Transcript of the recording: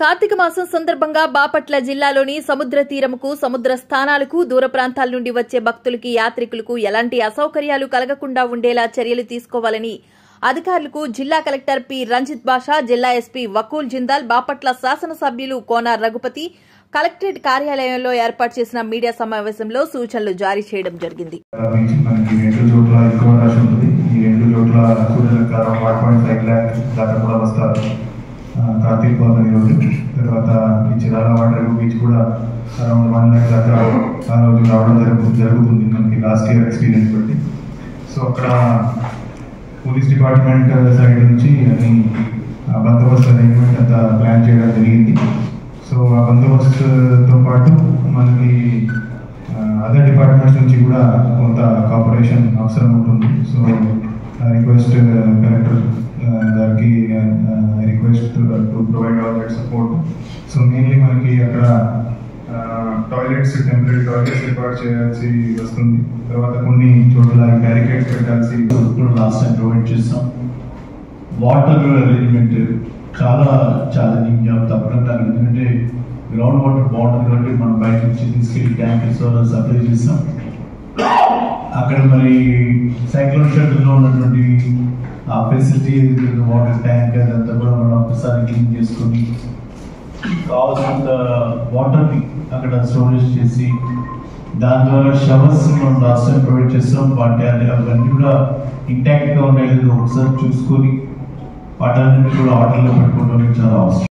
కార్తీక మాసం సందర్భంగా బాపట్ల జిల్లాలోని సముద్ర తీరముకు సముద్ర స్థానాలకు దూర ప్రాంతాల నుండి వచ్చే భక్తులకి యాత్రికులకు ఎలాంటి అసౌకర్యాలు కలగకుండా ఉండేలా చర్యలు తీసుకోవాలని అధికారులకు జిల్లా కలెక్టర్ పి రంజిత్ బాషా జిల్లా ఎస్పీ వకూల్ జిందాల్ బాపట్ల శాసనసభ్యులు కోనార్ రఘుపతి కలెక్టరేట్ కార్యాలయంలో ఏర్పాటు చేసిన మీడియా సమావేశంలో సూచనలు జారీ చేయడం జరిగింది బీచ్ మనకి రెండు చోట్ల ఎక్కువ రష్ ఉంటుంది ఈ రెండు చోట్ల సూర్యులకు around one point five lakh దాకా కూడా వస్తారు ఆ, కార్తీక్ పౌర్ణమి రోజు తర్వాత ఈ చిరాల వాటర్ బీచ్ కూడా అరౌండ్ వన్ ల్యాక్ దాకా ఆ రోజు రావడం జరుగుతుంది జరుగుతుంది మనకి లాస్ట్ ఇయర్ ఎక్స్పీరియన్స్ బట్టి సో అక్కడ పోలీస్ డిపార్ట్మెంట్ సైడ్ నుంచి అన్ని ఆ, బందోబస్తు అరేంజ్మెంట్ అంతా ప్లాన్ చేయడం జరిగింది సో ఆ బందోబస్తుతో పాటు మనకి అదర్ డిపార్ట్మెంట్స్ నుంచి కూడా కొంత కాపరేషన్ అవసరం ఉంటుంది సో రిక్వెస్ట్ కలెక్టర్ గారికి request to provide all that support so mainly మనకి అక్కడ టాయిలెట్స్ టెంపరీ టాయిలెట్స్ ఏర్పాటు చేయాల్సి వస్తుంది తర్వాత కొన్ని చోట్ల బ్యారికేడ్స్ పెట్టాల్సి ఇప్పుడు లాస్ట్ టైం ప్రొవైడ్ చేస్తాం వాటర్ అరేంజ్మెంట్ చాలా ఛాలెంజింగ్ జాబ్ తప్పకుండా ఎందుకంటే గ్రౌండ్ వాటర్ బాగుంటుంది కాబట్టి మనం బయట నుంచి తీసుకెళ్ళి ట్యాంకర్స్ ద్వారా సప్లై చేస్తాం అక్కడ మరి సైక్లోన్ షెల్టర్లో ఉన్నటువంటి ఆ ఫెసిలిటీ వాటర్ ట్యాంక్ అదంతా కూడా మనం ఒకసారి క్లీన్ చేసుకొని కావాల్సినంత వాటర్ని అక్కడ స్టోరేజ్ చేసి దాని ద్వారా షవర్స్ మనం లాస్ట్ టైం ప్రొవైడ్ చేస్తాం వాటి అది అవన్నీ కూడా ఇంటాక్ట్గా ఉన్నాయి లేదో ఒకసారి చూసుకొని వాటన్నిటి కూడా ఆర్డర్లో పెట్టుకోవడానికి చాలా అవసరం